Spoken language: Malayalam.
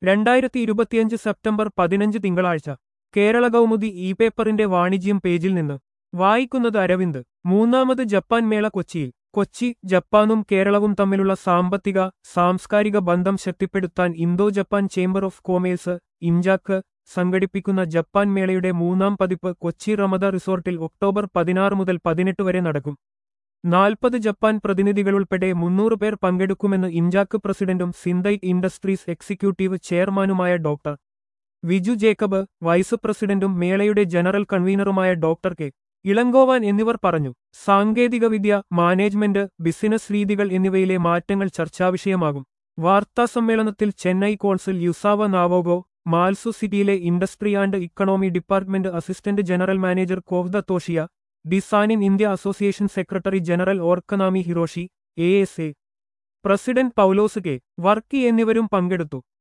രണ്ടായിരത്തി ഇരുപത്തിയഞ്ച് സെപ്റ്റംബർ പതിനഞ്ച് തിങ്കളാഴ്ച കേരള കൗമുദി ഇ പേപ്പറിന്റെ വാണിജ്യം പേജിൽ നിന്ന് വായിക്കുന്നത് അരവിന്ദ് മൂന്നാമത് ജപ്പാൻ മേള കൊച്ചിയിൽ കൊച്ചി ജപ്പാനും കേരളവും തമ്മിലുള്ള സാമ്പത്തിക സാംസ്കാരിക ബന്ധം ശക്തിപ്പെടുത്താൻ Indo Japan chamber of commerce ഇംജാക്ക് സംഘടിപ്പിക്കുന്ന ജപ്പാൻ മേളയുടെ മൂന്നാം പതിപ്പ് കൊച്ചി റമദ റിസോർട്ടിൽ ഒക്ടോബർ പതിനാറ് മുതൽ പതിനെട്ട് വരെ നടക്കും നാൽപ്പത് ജപ്പാൻ പ്രതിനിധികളുൾപ്പെടെ മുന്നൂറ് പേർ പങ്കെടുക്കുമെന്ന് ഇംജാക്ക് പ്രസിഡന്റും സിന്തൈറ്റ് ഇൻഡസ്ട്രീസ് എക്സിക്യൂട്ടീവ് ചെയർമാനുമായ ഡോക്ടർ വിജു ജേക്കബ് വൈസ് പ്രസിഡന്റും മേളയുടെ ജനറൽ കൺവീനറുമായ ഡോക്ടർ കെ ഇളങ്കോവാൻ എന്നിവർ പറഞ്ഞു സാങ്കേതികവിദ്യ മാനേജ്മെന്റ് ബിസിനസ് രീതികൾ എന്നിവയിലെ മാറ്റങ്ങൾ ചർച്ചാവിഷയമാകും വാർത്താസമ്മേളനത്തിൽ ചെന്നൈ കോൺസിൽ യുസാവ നാവോഗോ മാൽസു സിറ്റിയിലെ industry and economy department assistant general manager കോവ്ദ തോഷിയ ഡിസാൻ in India association secretary general ഓർക്കനാമി Hiroshi A S A president Paulose K Varkey എന്നിവരും പങ്കെടുത്തു